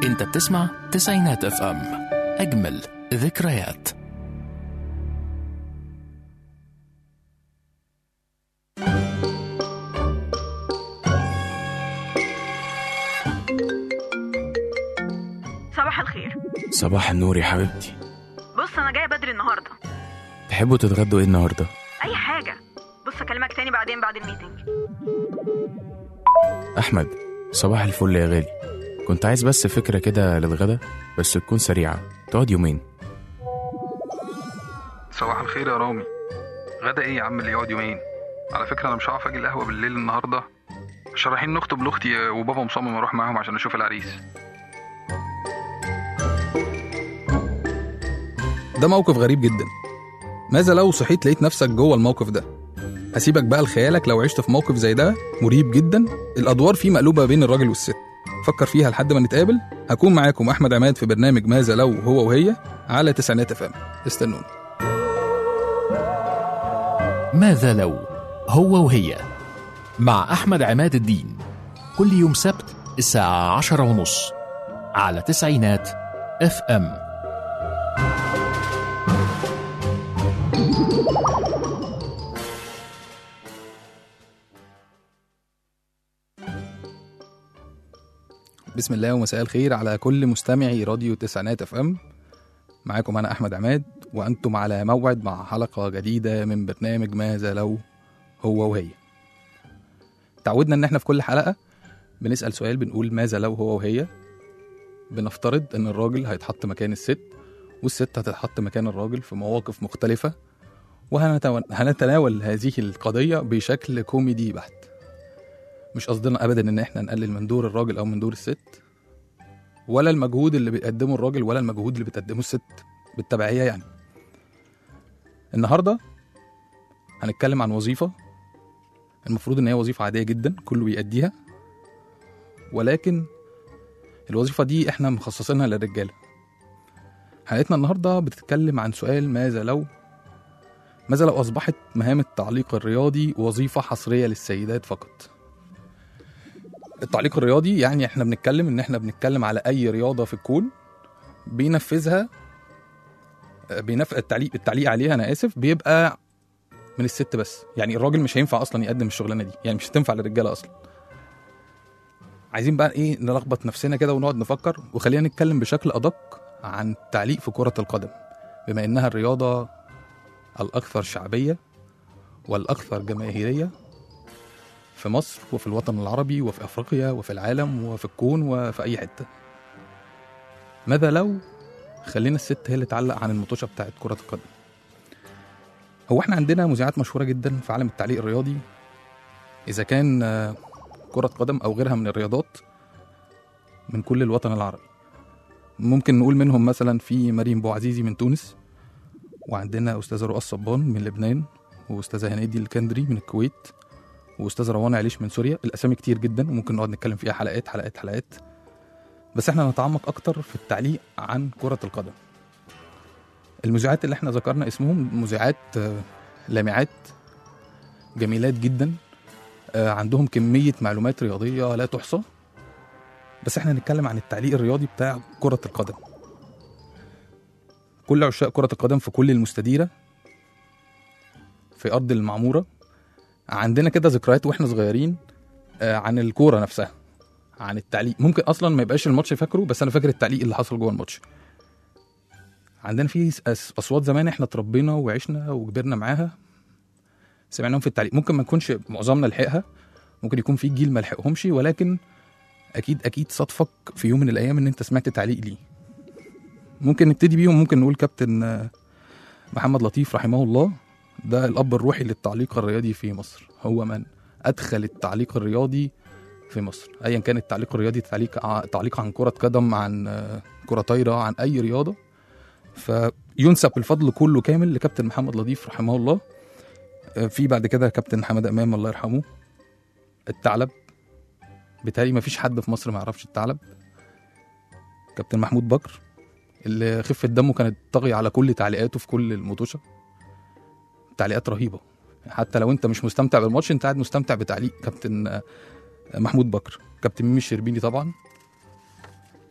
انت بتسمع تسعينات اف ام اجمل ذكريات صباح الخير صباح النور يا حبيبتي بص انا جايه بدري النهارده تحبوا تتغدوا ايه النهارده اي حاجه بص اكلمك تاني بعدين بعد الميتنج احمد صباح الفل يا غالي كنت عايز بس فكره كده للغدا بس تكون سريعه تقعد يومين صباح الخير يا رامي غدا ايه يا عم اللي يقعد يومين على فكره انا مش هعرف اجي القهوه بالليل النهارده عشان رايحين نخطب لاختي وبابا مصمم اروح معاهم عشان اشوف العريس ده موقف غريب جدا ماذا لو صحيت لقيت نفسك جوه الموقف ده هسيبك بقى لخيالك لو عشت في موقف زي ده مريب جدا الادوار فيه مقلوبه بين الراجل والست فكر فيها لحد ما نتقابل هكون معاكم احمد عماد في برنامج ماذا لو هو وهي على تسعينات اف ام استنوني ماذا لو هو وهي مع أحمد عماد الدين كل يوم سبت الساعة عشرة ونص على تسعينات اف ام بسم الله ومساء الخير على كل مستمعي راديو تسعينات اف ام معاكم انا احمد عماد وانتم على موعد مع حلقه جديده من برنامج ماذا لو هو وهي تعودنا ان احنا في كل حلقه بنسال سؤال بنقول ماذا لو هو وهي بنفترض ان الراجل هيتحط مكان الست والست هتتحط مكان الراجل في مواقف مختلفه وهنتناول هذه القضيه بشكل كوميدي بحت مش قصدنا ابدا ان احنا نقلل من دور الراجل او من دور الست ولا المجهود اللي بيقدمه الراجل ولا المجهود اللي بتقدمه الست بالتبعيه يعني النهارده هنتكلم عن وظيفه المفروض ان هي وظيفه عاديه جدا كله بيأديها ولكن الوظيفه دي احنا مخصصينها للرجاله حلقتنا النهارده بتتكلم عن سؤال ماذا لو ماذا لو اصبحت مهام التعليق الرياضي وظيفه حصريه للسيدات فقط التعليق الرياضي يعني احنا بنتكلم ان احنا بنتكلم على اي رياضه في الكون بينفذها بينفذ التعليق التعليق عليها انا اسف بيبقى من الست بس يعني الراجل مش هينفع اصلا يقدم الشغلانه دي يعني مش هتنفع للرجاله اصلا عايزين بقى ايه نلخبط نفسنا كده ونقعد نفكر وخلينا نتكلم بشكل ادق عن التعليق في كره القدم بما انها الرياضه الاكثر شعبيه والاكثر جماهيريه في مصر وفي الوطن العربي وفي افريقيا وفي العالم وفي الكون وفي اي حته ماذا لو خلينا الست هي اللي تعلق عن المطوشه بتاعت كره القدم هو احنا عندنا مذيعات مشهوره جدا في عالم التعليق الرياضي اذا كان آه، كره قدم او غيرها من الرياضات من كل الوطن العربي ممكن نقول منهم مثلا في مريم بوعزيزي من تونس وعندنا استاذه رؤى الصبان من لبنان واستاذه هنادي الكندري من الكويت واستاذ روان عليش من سوريا الاسامي كتير جدا وممكن نقعد نتكلم فيها حلقات حلقات حلقات بس احنا نتعمق اكتر في التعليق عن كره القدم المذيعات اللي احنا ذكرنا اسمهم مذيعات آه، لامعات جميلات جدا آه، عندهم كميه معلومات رياضيه لا تحصى بس احنا هنتكلم عن التعليق الرياضي بتاع كره القدم كل عشاق كره القدم في كل المستديره في ارض المعموره عندنا كده ذكريات واحنا صغيرين آه، عن الكوره نفسها عن التعليق ممكن اصلا ما يبقاش الماتش فاكره بس انا فاكر التعليق اللي حصل جوه الماتش عندنا في أس- اصوات زمان احنا اتربينا وعشنا وكبرنا معاها سمعناهم في التعليق ممكن ما نكونش معظمنا لحقها ممكن يكون في جيل ما لحقهمش ولكن اكيد اكيد صادفك في يوم من الايام ان انت سمعت تعليق ليه ممكن نبتدي بيهم ممكن نقول كابتن آه، محمد لطيف رحمه الله ده الاب الروحي للتعليق الرياضي في مصر هو من ادخل التعليق الرياضي في مصر ايا كان التعليق الرياضي تعليق ع- تعليق عن كره قدم عن آه، كره طايره عن اي رياضه فينسب الفضل كله كامل لكابتن محمد لطيف رحمه الله آه، في بعد كده كابتن حماده امام الله يرحمه الثعلب بالتالي ما فيش حد في مصر ما يعرفش الثعلب كابتن محمود بكر اللي خفه دمه كانت طاغيه على كل تعليقاته في كل المطوشه تعليقات رهيبه حتى لو انت مش مستمتع بالماتش انت قاعد مستمتع بتعليق كابتن آه، محمود بكر كابتن ميمي الشربيني طبعا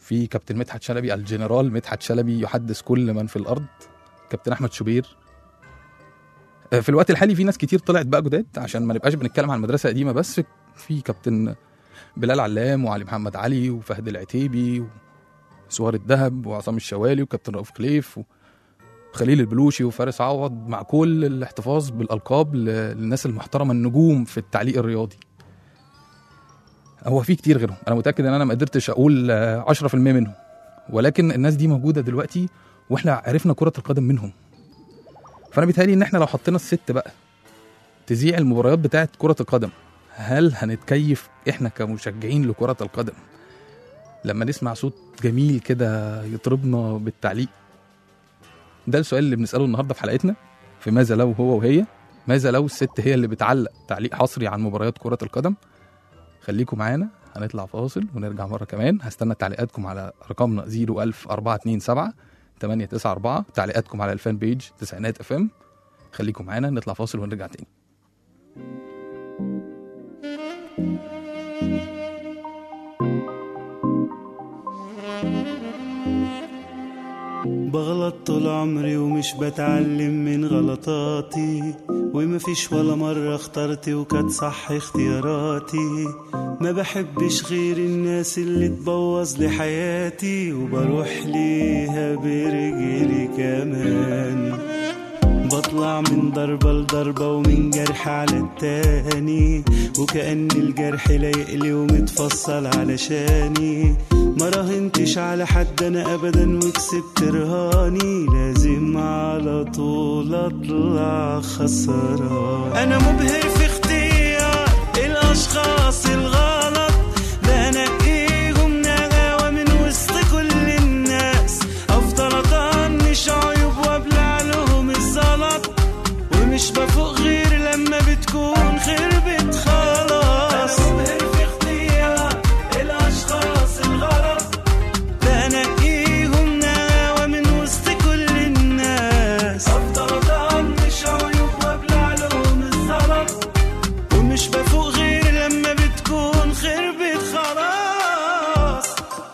في كابتن مدحت شلبي الجنرال مدحت شلبي يحدث كل من في الارض كابتن احمد شوبير آه، في الوقت الحالي في ناس كتير طلعت بقى جداد عشان ما نبقاش بنتكلم عن مدرسه قديمه بس في كابتن بلال علام وعلي محمد علي وفهد العتيبي وسوار الذهب وعصام الشوالي وكابتن رؤوف خليف وخليل البلوشي وفارس عوض مع كل الاحتفاظ بالالقاب ل- للناس المحترمه النجوم في التعليق الرياضي هو في كتير غيرهم انا متاكد ان انا ما قدرتش اقول آه، 10% منهم ولكن الناس دي موجوده دلوقتي واحنا عرفنا كره القدم منهم فانا بيتهيألي ان احنا لو حطينا الست بقى تذيع المباريات بتاعه كره القدم هل هنتكيف احنا كمشجعين لكره القدم لما نسمع صوت جميل كده يطربنا بالتعليق ده السؤال اللي بنساله النهارده في حلقتنا في ماذا لو هو وهي ماذا لو الست هي اللي بتعلق تعليق حصري عن مباريات كره القدم خليكم معانا هنطلع فاصل ونرجع مره كمان هستنى تعليقاتكم على رقمنا 01427 894 تعليقاتكم على الفان بيج تسعينات اف ام خليكم معانا نطلع فاصل ونرجع تاني بغلط طول عمري ومش بتعلم من غلطاتي ومفيش ولا مرة اخترت وكانت صح اختياراتي ما بحبش غير الناس اللي تبوظ لي حياتي وبروح ليها برجلي كمان بطلع من ضربة لضربة ومن جرح على التاني وكأن الجرح لايقلي ومتفصل علشاني ما راهنتش على حد انا ابدا وكسبت رهاني لازم على طول اطلع خسران انا مبهر في اختيار الاشخاص الغلط بنقيهم نغاوة من وسط كل الناس افضل اطنش عيوب وابلع لهم الزلط ومش بفوق غير لما بتكون خربت خلاص انا مبهر في اختيار الاشخاص الغلط بنقيهم نغاوة من وسط كل الناس افضل اطنش عيوب وابلع لهم الزلط ومش بفوق غير لما بتكون خربت خلاص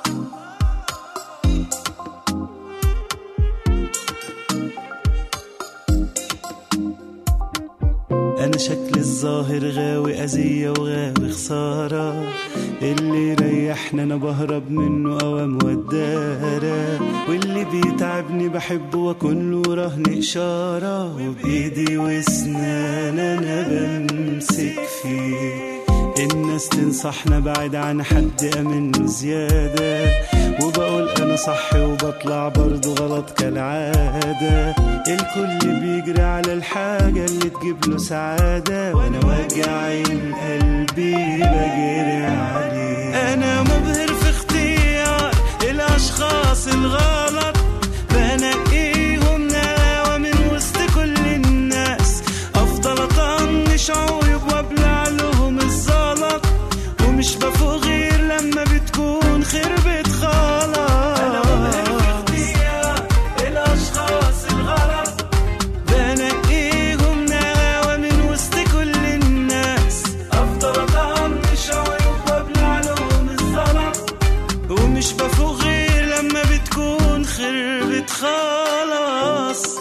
انا شكل الظاهر غاوي اذية وغاوي خسارة اللي يريحنا انا بهرب منه اوام ودارة واللي بيتعبني بحبه واكون له رهن اشارة وبايدي واسنان انا بمسك فيه الناس تنصحنا بعد عن حد امنه زيادة وبقول انا صح وبطلع برضه غلط كالعادة الكل بيجري على الحاجة اللي تجيب له سعادة وانا واجع قلبي بجري عليه انا مبهر في اختيار الاشخاص الغلط بنقيهم نواة من وسط كل الناس افضل اطنش عيوب وابلع لهم الزلط ومش بفوق غير لما بتكون خربت خلاص انا مبهر في اختيار الاشخاص الغلط بنقيهم نواة من وسط كل الناس افضل اطنش عيوب وابلع لهم الزلط ومش بفوق غير لما بتكون خربت خلاص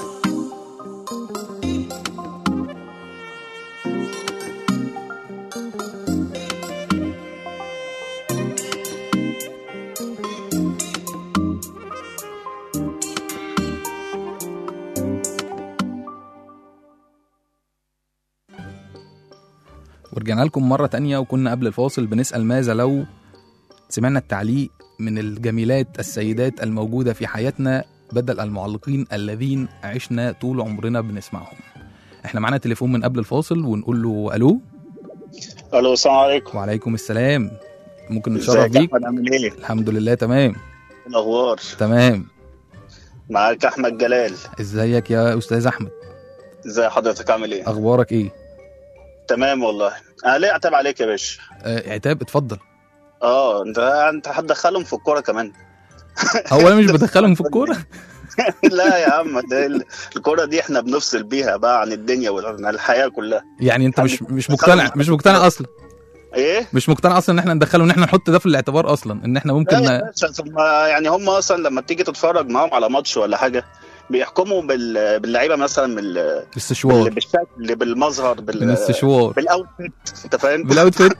ورجعنا لكم مرة تانية وكنا قبل الفاصل بنسأل ماذا لو سمعنا التعليق من الجميلات السيدات الموجودة في حياتنا بدل المعلقين الذين عشنا طول عمرنا بنسمعهم احنا معانا تليفون من قبل الفاصل ونقول له الو الو السلام عليكم وعليكم السلام ممكن نتشرف ازيك يا بيك احمد عامل ايه؟ الحمد لله تمام إيه الاخبار تمام معاك احمد جلال ازيك يا استاذ احمد ازي حضرتك عامل ايه؟ اخبارك ايه تمام والله انا ليه اعتب عليك يا باشا؟ آه عتاب اتفضل اه انت انت هتدخلهم في الكوره كمان هو انا مش بدخلهم في الكوره لا يا عم ده ال- الكوره دي احنا بنفصل بيها بقى عن الدنيا وعن الحياه كلها يعني انت مش مش مقتنع مش مقتنع اصلا ايه مش مقتنع اصلا ان احنا ندخله ان احنا نحط ده في الاعتبار اصلا ان احنا ممكن لا يا باشا، ثم يعني هم اصلا لما تيجي تتفرج معاهم على ماتش ولا حاجه بيحكموا بال... باللعيبه مثلا من ال... الاستشوار بالشكل بالمظهر بال... الاستشوار بالاوتفيت انت فاهم بالاوتفيت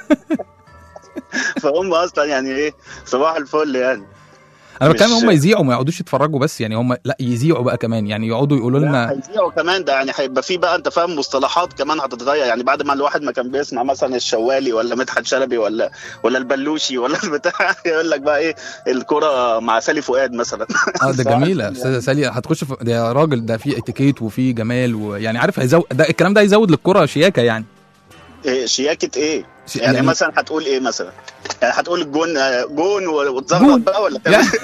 فهم اصلا يعني ايه صباح الفل يعني انا بتكلم مش- هم يذيعوا ما يقعدوش يتفرجوا بس يعني هم لا يذيعوا بقى كمان يعني يقعدوا يقولوا لا، لنا هيذيعوا كمان ده يعني هيبقى في بقى انت فاهم مصطلحات كمان هتتغير يعني بعد ما الواحد ما كان بيسمع مثلا الشوالي ولا مدحت شلبي ولا ولا البلوشي ولا البتاع يقول لك بقى ايه الكرة مع سالي فؤاد مثلا اه ده صح. جميله استاذه سالي هتخش في ده يا راجل ده في اتيكيت وفي جمال ويعني عارف هيزود ده الكلام ده هيزود للكره شياكه يعني إيه شياكة ايه؟ ش- يعني, يعني- مثلا هتقول ايه مثلا؟ يعني هتقول الجون آه، جون و- جون. وتزغرط بقى ولا تعمل يعني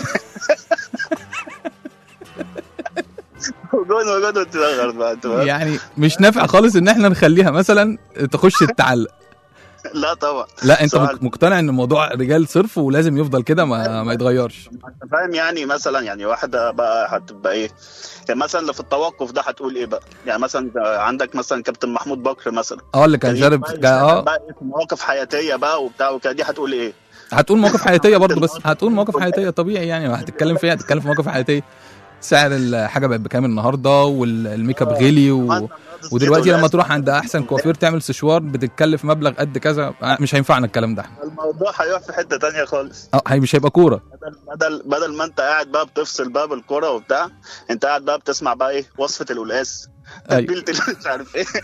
جون وجون وتزغرط بقى انت فاهم؟ يعني مش نافع خالص ان احنا نخليها مثلا تخش تعلق لا طبعا لا انت سؤال. مق- مقتنع ان الموضوع رجال صرف ولازم يفضل كده ما, ما يتغيرش انت فاهم يعني مثلا يعني واحده بقى هتبقى ايه؟ يعني مثلا في التوقف ده هتقول ايه بقى؟ يعني مثلا عندك مثلا كابتن محمود بكر مثلا اه اللي كان شارب بقى كان- اه بقى إيه في مواقف حياتيه بقى وبتاع وكده دي هتقول ايه؟ هتقول مواقف حياتيه برضه بس هتقول مواقف حياتيه طبيعي يعني ما هتتكلم فيها هتتكلم في مواقف حياتيه سعر الحاجه بقت بكام النهارده والميك اب غلي و... ودلوقتي لما تروح عند احسن كوافير تعمل سشوار بتتكلف مبلغ قد كذا مش هينفعنا الكلام ده الموضوع هيروح في حته تانية خالص اه هي مش هيبقى كوره بدل بدل بدل ما انت قاعد بقى بتفصل بقى بالكرة وبتاع انت قاعد بقى بتسمع بقى ايه وصفة القلقاس أيوة. تتبيلة ال- مش عارف ايه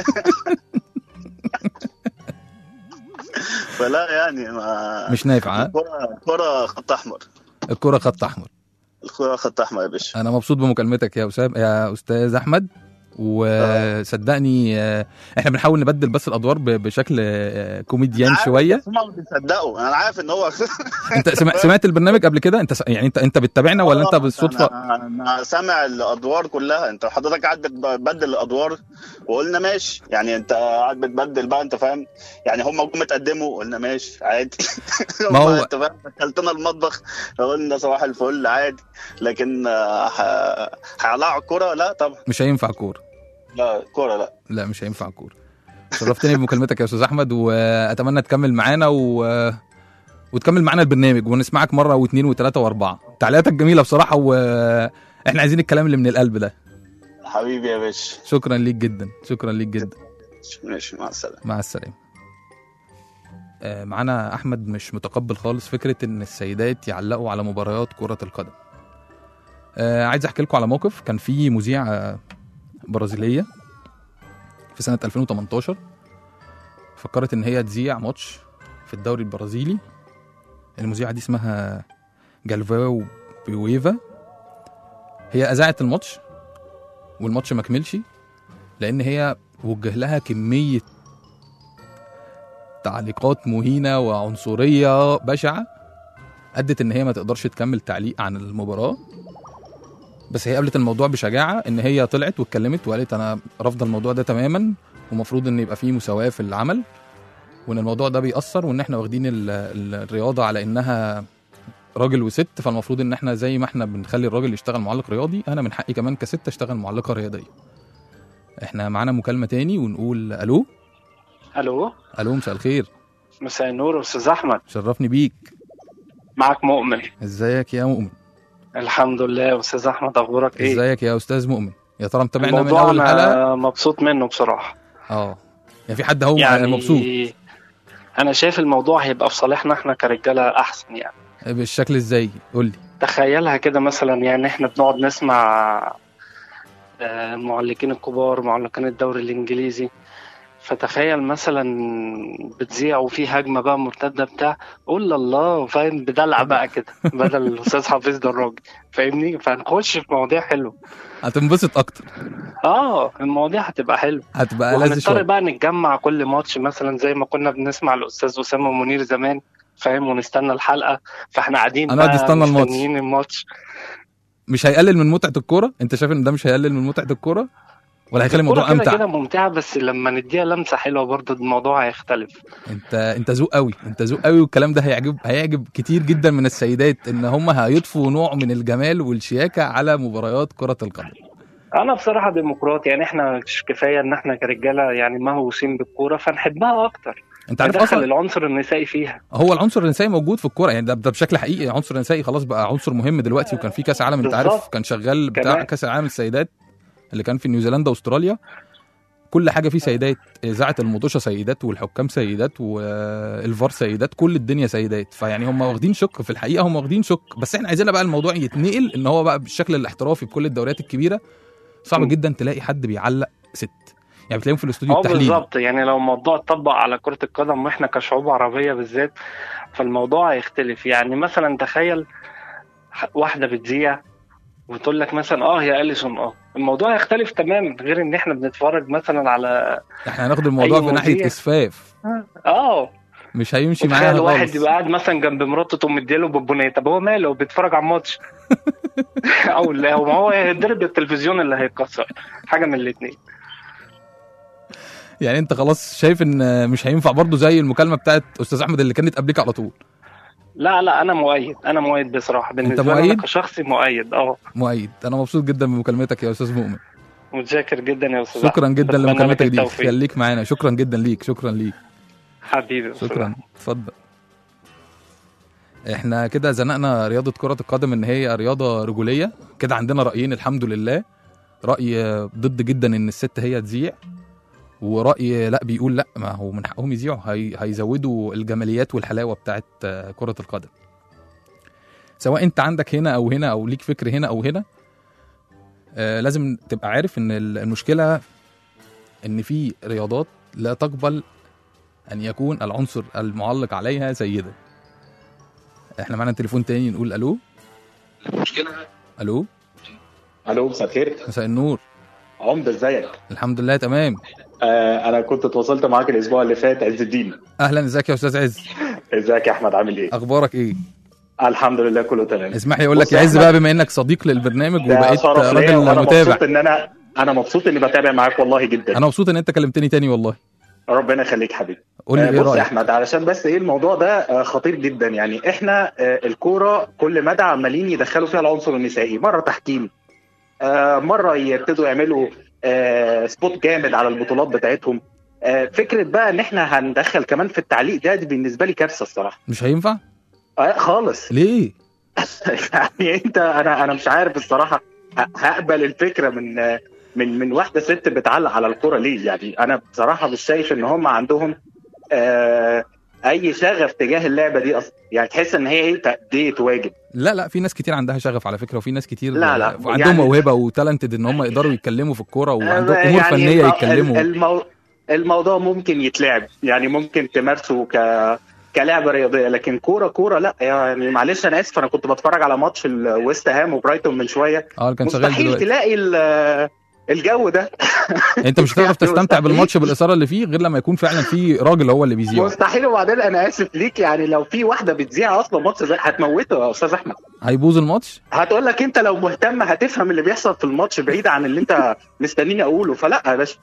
فلا يعني ما مش نافع ها الكرة الكرة خط احمر الكوره خط احمر الكرة خط احمر يا باشا انا مبسوط بمكالمتك يا اسامه يا استاذ احمد وصدقني آه، احنا بنحاول نبدل بس الادوار ب- بشكل آه، كوميديان عارف شويه بس هما بيصدقوا انا عارف ان هو انت سمع- سمعت البرنامج قبل كده انت س- يعني انت انت بتتابعنا ولا انت آه، بالصدفه انا أنا سامع الادوار كلها انت حضرتك قاعد بتبدل الادوار وقلنا ماشي يعني انت قاعد بتبدل بقى انت فاهم يعني هم جم اتقدموا قلنا ماشي عادي ما هو- هم انت فاهم دخلتنا المطبخ قلنا صباح الفل عادي لكن آه، ه- هيقلعوا الكوره لا طبعا مش هينفع كوره لا كوره لا لا مش هينفع كوره شرفتني بمكالمتك يا استاذ احمد واتمنى تكمل معانا و... وتكمل معانا البرنامج ونسمعك مره واثنين وثلاثه واربعه تعليقاتك جميله بصراحه واحنا عايزين الكلام اللي من القلب ده حبيبي يا باشا شكرا ليك جدا شكرا ليك جدا ماشي مع السلامه مع السلامه آه، معانا احمد مش متقبل خالص فكره ان السيدات يعلقوا على مباريات كره القدم آه، عايز احكي لكم على موقف كان في مذيعه برازيليه في سنه 2018 فكرت ان هي تذيع ماتش في الدوري البرازيلي المذيعه دي اسمها جالفاو بيويفا هي اذاعت الماتش والماتش ما كملش لان هي وجه لها كميه تعليقات مهينه وعنصريه بشعه ادت ان هي ما تقدرش تكمل تعليق عن المباراه بس هي قابلت الموضوع بشجاعه ان هي طلعت واتكلمت وقالت انا رافضه الموضوع ده تماما ومفروض ان يبقى فيه مساواه في العمل وان الموضوع ده بيأثر وان احنا واخدين ال- ال- الرياضه على انها راجل وست فالمفروض ان احنا زي ما احنا بنخلي الراجل يشتغل معلق رياضي انا من حقي كمان كست اشتغل معلقه رياضيه احنا معانا مكالمه تاني ونقول الو الو الو مساء الخير مساء النور استاذ احمد شرفني بيك معك مؤمن ازيك يا مؤمن الحمد لله استاذ احمد اخبارك ايه ازيك يا استاذ مؤمن يا ترى متابعنا من الموضوع اول حلقه انا مبسوط منه بصراحه اه يعني في حد هو يعني مبسوط انا شايف الموضوع هيبقى في صالحنا احنا كرجاله احسن يعني بالشكل ازاي قول لي تخيلها كده مثلا يعني احنا بنقعد نسمع آه، المعلقين الكبار معلقين الدوري الانجليزي فتخيل مثلا بتذيع وفي هجمه بقى مرتده بتاع قول الله فاهم بدلع بقى كده بدل الاستاذ حفيظ دراج فاهمني فنخش في مواضيع حلوه هتنبسط اكتر اه المواضيع هتبقى حلوه هتبقى لذيذ وهنضطر شويه بقى نتجمع كل ماتش مثلا زي ما كنا بنسمع الاستاذ اسامه منير زمان فاهم ونستنى الحلقه فاحنا قاعدين هنقعد بقى نستنى الماتش. مستنيين الماتش مش هيقلل من متعه الكوره انت شايف ان ده مش هيقلل من متعه الكوره ولا هيخلي الكورة الموضوع كده امتع كده ممتعه بس لما نديها لمسه حلوه برضه الموضوع هيختلف انت انت ذوق قوي انت ذوق قوي والكلام ده هيعجب هيعجب كتير جدا من السيدات ان هم هيضفوا نوع من الجمال والشياكه على مباريات كره القدم انا بصراحه ديمقراط يعني احنا مش كفايه ان احنا كرجاله يعني مهووسين بالكوره فنحبها اكتر انت عارف دخل اصلا العنصر النسائي فيها هو العنصر النسائي موجود في الكوره يعني ده, ده بشكل حقيقي العنصر النسائي خلاص بقى عنصر مهم دلوقتي وكان في كاس عالم انت عارف بالظبط. كان شغال بتاع كمان. كاس العالم السيدات اللي كان في نيوزيلندا واستراليا كل حاجه فيه سيدات اذاعه المطوشه سيدات والحكام سيدات والفار سيدات كل الدنيا سيدات فيعني هم واخدين شق في الحقيقه هم واخدين شق بس احنا عايزين بقى الموضوع يتنقل ان هو بقى بالشكل الاحترافي بكل الدوريات الكبيره صعب م. جدا تلاقي حد بيعلق ست يعني بتلاقيهم في الاستوديو اه التحليلي بالظبط يعني لو الموضوع اتطبق على كرة القدم واحنا كشعوب عربية بالذات فالموضوع هيختلف يعني مثلا تخيل ح- واحدة بتذيع وتقول لك مثلا اه هي اليسون اه الموضوع هيختلف تماما غير ان احنا بنتفرج مثلا على احنا هناخد الموضوع أي في ناحيه مذيع. اسفاف اه مش هيمشي معاها تخيل واحد خالص يبقى قاعد مثلا جنب مراته تقوم مديله بونبونيه طب هو ماله بيتفرج على الماتش او لا هو ما هو هيتضرب بالتلفزيون اللي هيتكسر حاجه من الاثنين يعني انت خلاص شايف ان مش هينفع برضه زي المكالمه بتاعت استاذ احمد اللي كانت قبلك على طول لا لا انا مؤيد انا مؤيد بصراحه بالنسبه لي مؤيد؟ انا كشخصي مؤيد اه مؤيد انا مبسوط جدا بمكالمتك يا استاذ مؤمن متشكر جدا يا استاذ شكرا أحمد. جدا بتمنى لك لمكالمتك دي التوفيق. خليك معانا شكرا جدا ليك شكرا ليك حبيبي يا أستاذ شكرا أحمد. اتفضل احنا كده زنقنا رياضه كره القدم ان هي رياضه رجوليه كده عندنا رايين الحمد لله راي ضد جدا ان الست هي تذيع وراي لا بيقول لا ما هو من حقهم يذيعوا هي هيزودوا الجماليات والحلاوه بتاعت آه، كره القدم سواء انت عندك هنا او هنا او ليك فكر هنا او هنا آه لازم تبقى عارف ان ال- المشكله ان في رياضات لا تقبل ان يكون العنصر المعلق عليها سيدا احنا معانا تليفون تاني نقول الو الو الو مساء الخير مساء النور عمده ازيك الحمد لله تمام آه انا كنت اتواصلت معاك الاسبوع اللي فات عز الدين اهلا ازيك يا استاذ عز ازيك يا احمد عامل ايه اخبارك ايه الحمد لله كله تمام اسمح لي اقول لك بص يا يا عز أحمد، بقى بما انك صديق للبرنامج ده وبقيت شرف ليا راجل وانا متابع مبسوط ان انا انا مبسوط اني بتابع معاك والله جدا انا مبسوط ان انت كلمتني تاني والله ربنا يخليك حبيبي قول لي آه، ايه بص يا رايك احمد علشان بس ايه الموضوع ده آه، خطير جدا يعني احنا آه، الكوره كل مدى عمالين يدخلوا فيها العنصر النسائي مره تحكيم آه، مره يبتدوا يعملوا آه، سبوت جامد على البطولات بتاعتهم آه، فكره بقى ان احنا هندخل كمان في التعليق ده دي بالنسبه لي كارثه الصراحه مش هينفع آه، خالص ليه يعني انت انا انا مش عارف الصراحه ه- هقبل الفكره من آه، من من واحده ست بتعلق على الكوره ليه يعني انا بصراحه مش شايف ان هم عندهم آه اي شغف تجاه اللعبه دي اصلا يعني تحس ان هي ايه تأدية واجب لا لا في ناس كتير عندها شغف على فكره وفي ناس كتير لا، لا، عندهم يعني- موهبه وتالنتد ان هم يقدروا يتكلموا في الكوره وعندهم آه، امور يعني فنيه الم- يتكلموا المو... الموضوع ممكن يتلعب يعني ممكن تمارسه ك كلعبه رياضيه لكن كوره كوره لا يعني معلش انا اسف انا كنت بتفرج على ماتش الويست هام وبرايتون من شويه اه كان شغال مستحيل دلوقتي تلاقي ال- الجو ده انت مش هتعرف يعني تستمتع مستحيل. بالماتش بالاثاره اللي فيه غير لما يكون فعلا في راجل هو اللي بيذيعه مستحيل وبعدين انا اسف ليك يعني لو في واحده بتذيع اصلا ماتش زي هتموته يا استاذ احمد هيبوظ الماتش هتقول لك انت لو مهتم هتفهم اللي بيحصل في الماتش بعيد عن اللي انت مستنيني اقوله فلا يا باشا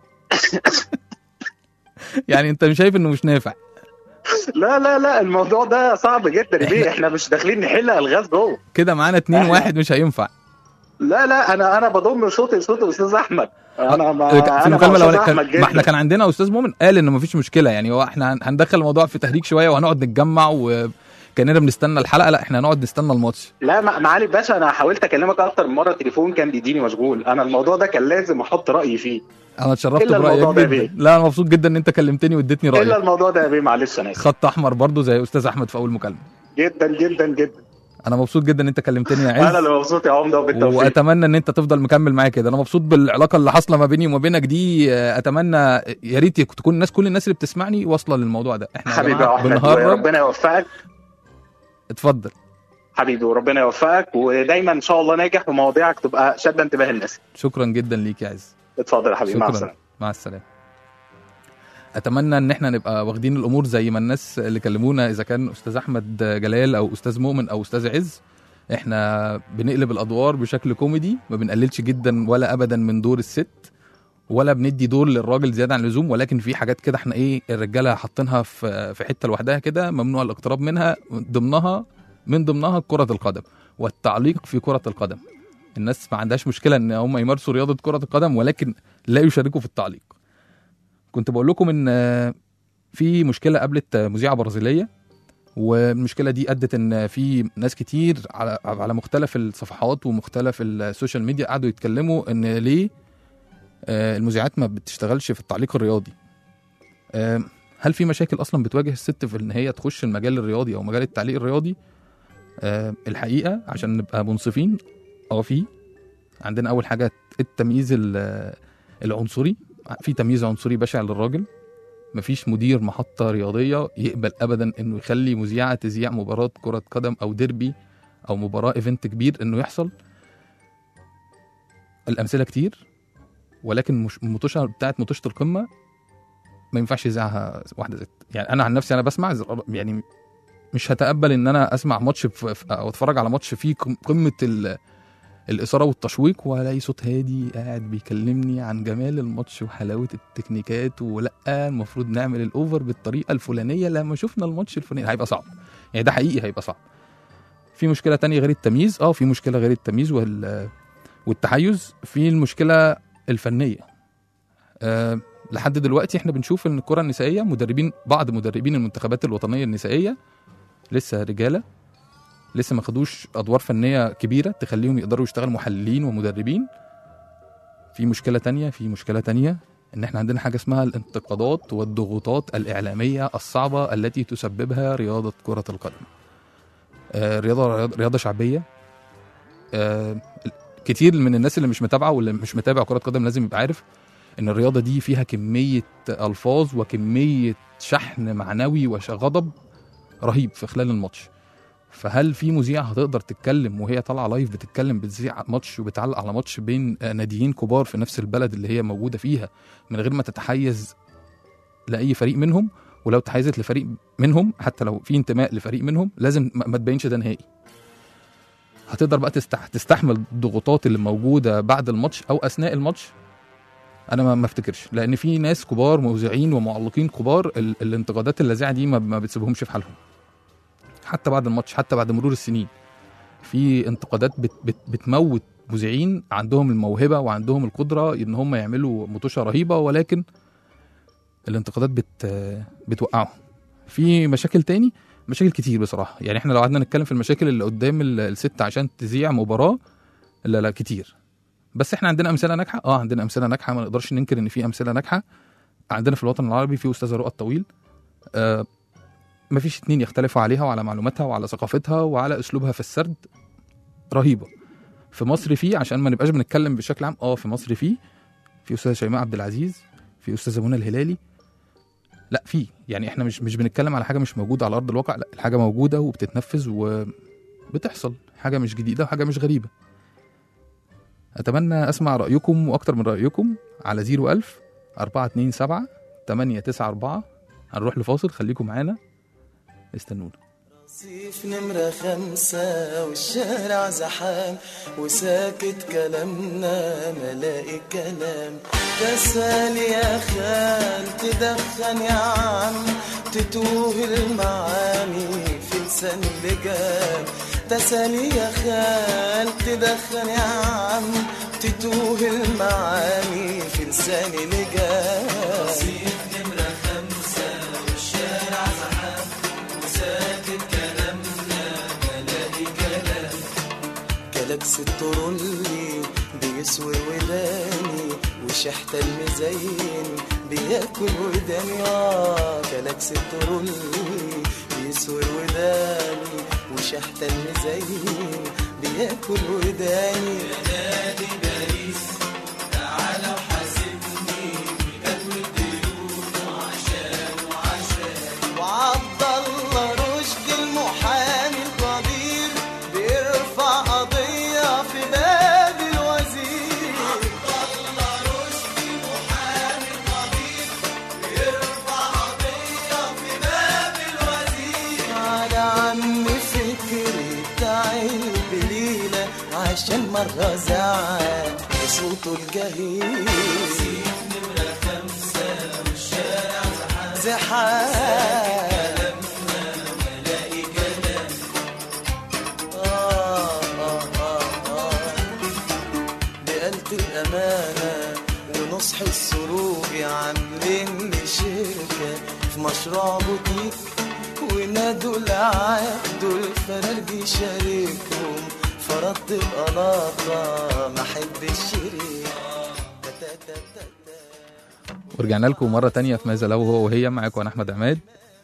يعني انت مش شايف انه مش نافع لا لا لا الموضوع ده صعب جدا ليه احنا مش داخلين نحل الغاز جوه كده معانا اتنين احنا- واحد مش هينفع لا لا انا انا بضم صوتي لصوت استاذ احمد انا ما في انا المكالمه مع الاولانيه أستاذ كان أحمد ما احنا جداً. كان عندنا استاذ مؤمن قال ان مفيش مشكله يعني هو احنا هن- هندخل الموضوع في تهريج شويه وهنقعد نتجمع وكاننا بنستنى الحلقه لا احنا هنقعد نستنى الماتش لا ما- معالي باشا انا حاولت اكلمك اكتر من مره التليفون كان بيديني مشغول انا الموضوع ده كان لازم احط رايي فيه انا اتشرفت إلا برايك الموضوع ده جدا بيه. لا انا مبسوط جدا ان انت كلمتني واديتني الا رايك الموضوع ده يا بيه معلش انا اسف خط احمر برضو زي استاذ احمد في اول مكالمه جدا جدا جدا انا مبسوط جدا ان انت كلمتني يا انا عز اللي مبسوط يا عمده وبالتوفيق واتمنى ان انت تفضل مكمل معايا كده انا مبسوط بالعلاقه اللي حاصله ما بيني وما بينك دي آه، اتمنى يا ريت تكون الناس كل الناس اللي بتسمعني واصله للموضوع ده احنا يا حبيبي يا جماعه احمد بنهرب وربنا يوفقك اتفضل حبيبي وربنا يوفقك ودايما ان شاء الله ناجح ومواضيعك تبقى شاده انتباه الناس شكرا جدا ليك يا عز اتفضل يا حبيبي مع شكرا السلامه مع السلامه اتمنى ان احنا نبقى واخدين الامور زي ما الناس اللي كلمونا اذا كان استاذ احمد جلال او استاذ مؤمن او استاذ عز احنا بنقلب الادوار بشكل كوميدي ما بنقللش جدا ولا ابدا من دور الست ولا بندي دور للراجل زياده عن اللزوم ولكن في حاجات كده احنا ايه الرجاله حاطينها في في حته لوحدها كده ممنوع الاقتراب منها ضمنها من ضمنها كره القدم والتعليق في كره القدم الناس ما عندهاش مشكله ان هم يمارسوا رياضه كره القدم ولكن لا يشاركوا في التعليق كنت بقول لكم ان آه، في مشكله قابلت مذيعه برازيليه والمشكله دي ادت ان في ناس كتير على على مختلف الصفحات ومختلف السوشيال ميديا قعدوا يتكلموا ان ليه آه، المذيعات ما بتشتغلش في التعليق الرياضي آه، هل في مشاكل اصلا بتواجه الست في ان هي تخش المجال الرياضي او مجال التعليق الرياضي آه، الحقيقه عشان نبقى منصفين اه في عندنا اول حاجه التمييز ال- العنصري في تمييز عنصري بشع للراجل مفيش مدير محطة رياضية يقبل أبدا إنه يخلي مذيعة تذيع مباراة كرة قدم أو ديربي أو مباراة إيفنت كبير إنه يحصل الأمثلة كتير ولكن مش المطوشة بتاعت مطوشة القمة ما ينفعش يذيعها واحدة ست يعني أنا عن نفسي أنا بسمع يعني مش هتقبل إن أنا أسمع ماتش في في- أو أتفرج على ماتش فيه قم- قمة ال- الإثارة والتشويق وألاقي صوت هادي قاعد بيكلمني عن جمال الماتش وحلاوة التكنيكات ولا المفروض نعمل الأوفر بالطريقة الفلانية لما شفنا الماتش الفلاني هيبقى صعب يعني ده حقيقي هيبقى صعب في مشكلة تانية غير التمييز اه في مشكلة غير التمييز وال والتحيز في المشكلة الفنية أه لحد دلوقتي احنا بنشوف ان الكرة النسائية مدربين بعض مدربين المنتخبات الوطنية النسائية لسه رجالة لسه ما خدوش ادوار فنيه كبيره تخليهم يقدروا يشتغلوا محللين ومدربين في مشكله تانية في مشكله تانية ان احنا عندنا حاجه اسمها الانتقادات والضغوطات الاعلاميه الصعبه التي تسببها رياضه كره القدم آه رياضه رياضه شعبيه آه كتير من الناس اللي مش متابعه واللي مش متابع كره قدم لازم يبقى عارف ان الرياضه دي فيها كميه الفاظ وكميه شحن معنوي وغضب رهيب في خلال الماتش فهل في مذيعه هتقدر تتكلم وهي طالعه لايف بتتكلم بتذيع ماتش وبتعلق على ماتش بين آه، ناديين كبار في نفس البلد اللي هي موجوده فيها من غير ما تتحيز لاي فريق منهم ولو تحيزت لفريق منهم حتى لو في انتماء لفريق منهم لازم ما ما تبينش ده نهائي هتقدر بقى تستح... تستحمل الضغوطات اللي موجوده بعد الماتش او اثناء الماتش انا ما ما افتكرش لان في ناس كبار مذيعين ومعلقين كبار ال... الانتقادات اللاذعه دي ما, ما بتسيبهمش في حالهم حتى بعد الماتش حتى بعد مرور السنين في انتقادات بت بت بتموت مذيعين عندهم الموهبه وعندهم القدره ان هم يعملوا مطوشه رهيبه ولكن الانتقادات بت بتوقعهم في مشاكل تاني مشاكل كتير بصراحه يعني احنا لو قعدنا نتكلم في المشاكل اللي قدام ال- الست عشان تذيع مباراه لا لا كتير بس احنا عندنا امثله ناجحه اه عندنا امثله ناجحه ما نقدرش ننكر ان في امثله ناجحه عندنا في الوطن العربي في استاذه رؤى الطويل آه مفيش اتنين يختلفوا عليها وعلى معلوماتها وعلى ثقافتها وعلى اسلوبها في السرد رهيبه في مصر في عشان ما نبقاش بنتكلم بشكل عام اه في مصر في في استاذه شيماء عبد العزيز في استاذه منى الهلالي لا في يعني احنا مش مش بنتكلم على حاجه مش موجوده على ارض الواقع لا الحاجه موجوده وبتتنفذ وبتحصل حاجه مش جديده وحاجه مش غريبه اتمنى اسمع رايكم واكتر من رايكم على 01000 427 894 هنروح لفاصل خليكم معانا استنونا رصيف نمرة خمسة والشارع زحام وساكت كلامنا ملاقي كلام تسال يا خال تدخن يا عم تتوه المعاني في لسان اللجام تسال يا خال تدخن يا عم تتوه المعاني في لسان اللجام رصيف نمرة خمسة والشارع زحام وساكت كلامنا ملاقي كلام كلاكس الترولي بيسوي وداني وشحت المزين بياكل وداني اه كلاكس الترولي بيسوي وداني وشحت المزين بياكل وداني يا نادي باريس تعالى وحاسبني بجد الديون وعشان وعشان وعبد الله رشدي المحامي القدير بيرفع قضية في باب الوزير عبد الله رشدي المحامي القدير بيرفع قضية في باب الوزير على عم فكري بتاع البليلة عشان مرة زعل بصوته الجهير نمرة خمسة والشارع زحام زحام ملاقي كلام آه آه آه آه بقلت الأمانة ونصح السروج عاملين لي شركة في مشروع بوتيك ونادوا العبد الفرارجي شاركهم فرضت بقلاطة ما احب الشريك ورجعنا لكم مرة تانية في ماذا لو هو وهي معاكم أنا أحمد عماد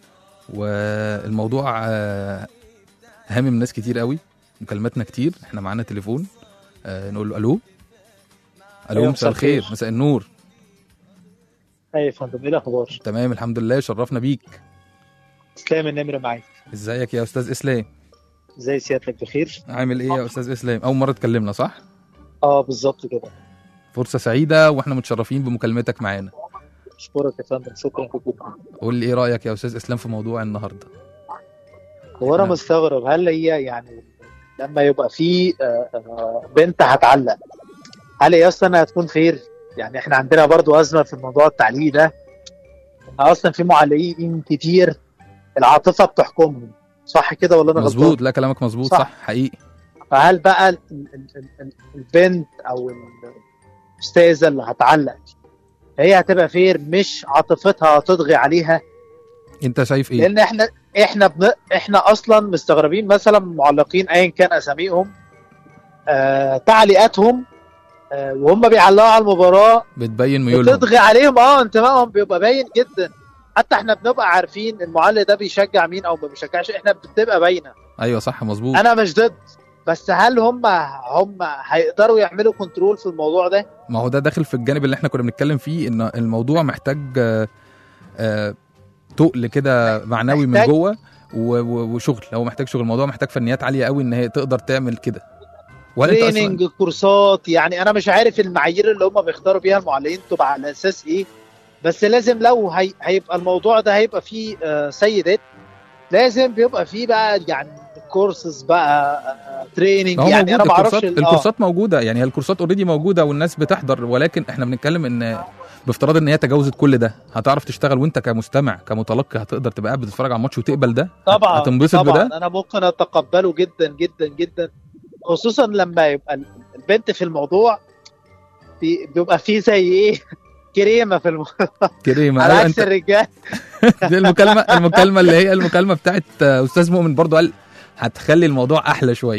والموضوع آه، هامم ناس كتير قوي مكالماتنا كتير احنا معانا تليفون آه، نقول له ألو ألو أيوة، مساء مساء الخير الخير. مساء النور ايوه يا فندم ايه الاخبار؟ تمام الحمد لله شرفنا بيك اسلام النمره معاك ازيك يا أستاذ إسلام ازاي سيادتك بخير؟ عامل إيه يا أستاذ إسلام أول مرة تكلمنا صح اه بالظبط كده فرصة سعيدة واحنا متشرفين بمكالمتك معانا اشكرك يا فندم شكرا جدا قول لي إيه رأيك يا أستاذ إسلام في موضوع النهاردة هو انا نعم. مستغرب هل هي يعني لما يبقى في آه، آه، بنت هتعلق هل هي اصلا هتكون خير؟ يعني احنا عندنا برضو ازمه في موضوع التعليق ده ان اصلا في معلقين كتير العاطفه بتحكمهم صح كده ولا انا غلطان؟ مظبوط لا كلامك مظبوط صح. صح حقيقي فهل بقى ال- ال- ال- ال- البنت او الاستاذه اللي هتعلق هي هتبقى فير مش عاطفتها هتطغي عليها أنت شايف إيه؟ لان احنا احنا بن... احنا اصلا مستغربين مثلا معلقين ايا كان اساميهم آه تعليقاتهم آه وهم بيعلقوا على المباراه بتبين ميولهم بتطغي عليهم اه انتمائهم بيبقى باين جدا حتى احنا بنبقى عارفين المعلق ده بيشجع مين او ما بيشجعش احنا بتبقى باينه أيوه صح مظبوط انا مش ضد بس هل هم هم هيقدروا يعملوا كنترول في الموضوع ده؟ ما هو ده داخل في الجانب اللي احنا كنا بنتكلم فيه ان الموضوع محتاج آه، آه، تقل كده معنوي من محتاج- جوه و- و- وشغل هو محتاج شغل الموضوع محتاج فنيات عاليه قوي ان هي تقدر تعمل كده ولا انت تريننج اصلا كورسات يعني انا مش عارف المعايير اللي هم بيختاروا بيها المعلقين تبقى على اساس ايه بس لازم لو هي... هيبقى الموضوع ده هيبقى فيه آه، سيدات لازم بيبقى فيه بقى يعني كورسز بقى تريننج ما هو يعني انا موجود ما اعرفش الكورسات ال- آه. الكورسات موجوده يعني هي الكورسات اوريدي موجوده والناس بتحضر ولكن احنا بنتكلم ان بافتراض ان هي تجاوزت كل ده هتعرف تشتغل وانت كمستمع كمتلقي هتقدر تبقى قاعد بتتفرج على الماتش وتقبل ده طبعا هتنبسط طبعا بده انا ممكن اتقبله جدا جدا جدا خصوصا لما يبقى ال- البنت في الموضوع بي- بيبقى فيه زي ايه كريمه في الموضوع كريمه على أيوة عكس انت الرجال دي المكالمه المكالمه اللي هي المكالمه بتاعت آه، استاذ مؤمن برضو قال هتخلي الموضوع احلى شويه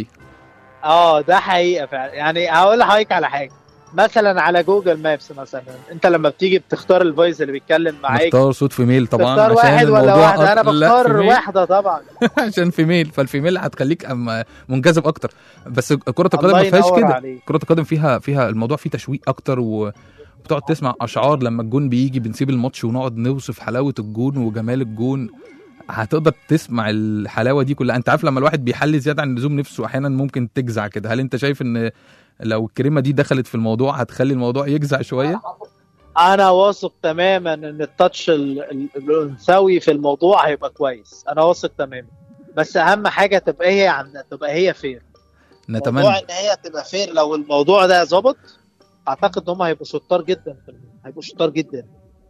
اه ده حقيقه فعلا يعني هقول لحضرتك على حاجه مثلا على جوجل مابس مثلا انت لما بتيجي بتختار الفويس اللي بيتكلم معاك نختار صوت فيميل طبعا تختار عشان واحد ولا الموضوع واحده انا أص- لا، بختار فيميل. واحده طبعا عشان فيميل فالفيميل هتخليك أم منجذب اكتر بس كره القدم الله ما فيهاش ينور كده عليك. كره القدم فيها فيها الموضوع فيه تشويق اكتر و بتقعد تسمع اشعار لما الجون بيجي بنسيب الماتش ونقعد نوصف حلاوه الجون وجمال الجون هتقدر تسمع الحلاوه دي كلها انت عارف لما الواحد بيحلي زياده عن اللزوم نفسه احيانا ممكن تجزع كده هل انت شايف ان لو الكريمه دي دخلت في الموضوع هتخلي الموضوع يجزع شويه انا واثق تماما ان التاتش ال- ال- الانثوي في الموضوع هيبقى كويس انا واثق تماما بس اهم حاجه تبقى هي عن تبقى هي فير نتمنى موضوع ان هي تبقى فير لو الموضوع ده ظبط اعتقد ان هم هيبقوا شطار جدا في ال- هيبقوا شطار جدا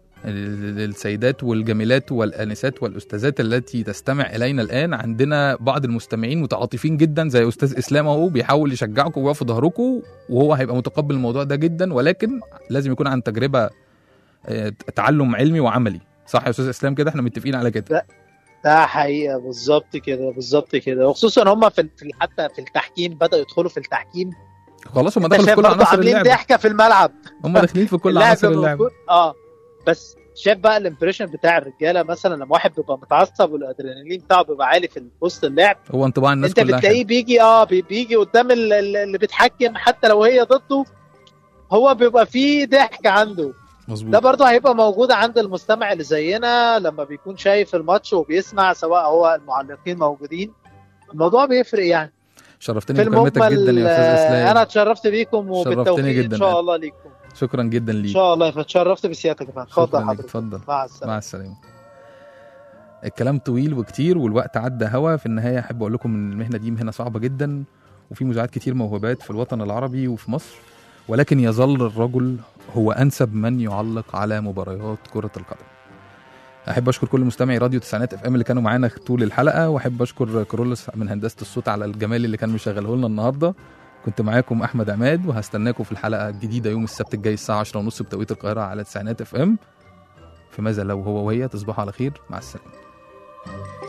ال- السيدات والجميلات والانسات والاستاذات التي تستمع الينا الان عندنا بعض المستمعين متعاطفين جدا زي استاذ اسلام اهو بيحاول يشجعكم ويقف في ظهركم وهو هيبقى متقبل الموضوع ده جدا ولكن لازم يكون عن تجربه آه، تعلم علمي وعملي صح يا استاذ اسلام كده احنا متفقين على كده ده حقيقه بالظبط كده بالظبط كده وخصوصا هم في في- حتى في التحكيم بداوا يدخلوا في التحكيم خلاص هم انت دخلوا في شايف كل برضه عناصر عاملين اللعبه ضحكه في الملعب هم داخلين في كل اللعب عناصر بيبقى اللعبه موجود. اه بس شايف بقى الامبريشن بتاع الرجاله مثلا لما واحد بيبقى متعصب والادرينالين بتاعه بيبقى عالي في وسط اللعب هو انطباع الناس انت كلها بتلاقيه بيجي اه بي- بيجي قدام ال- ال- اللي بيتحكم حتى لو هي ضده هو بيبقى فيه ضحك عنده مظبوط ده برضه هيبقى موجود عند المستمع اللي زينا لما بيكون شايف الماتش وبيسمع سواء هو المعلقين موجودين الموضوع بيفرق يعني شرفتني في بكلمتك المجمل جدا يا استاذ آه، اسلام انا اتشرفت بيكم شرفتني وبالتوفيق جدا. ان شاء الله ليكم شكرا جدا ان ليك شاء الله فتشرفت بسيادتك يا فندم اتفضل شكراً ليك. حضرتك اتفضل مع السلامه مع السلامه الكلام طويل وكتير والوقت عدى هوا في النهايه احب اقول لكم ان المهنه دي مهنه صعبه جدا وفي مذيعات كتير موهوبات في الوطن العربي وفي مصر ولكن يظل الرجل هو انسب من يعلق على مباريات كره القدم احب اشكر كل مستمعي راديو تسعينات اف ام اللي كانوا معانا طول الحلقه واحب اشكر كرولس من هندسه الصوت على الجمال اللي كان مشغله لنا النهارده كنت معاكم احمد عماد وهستناكم في الحلقه الجديده يوم السبت الجاي الساعه 10:30 بتوقيت القاهره على تسعينات اف ام في ماذا لو هو وهي تصبحوا على خير مع السلامه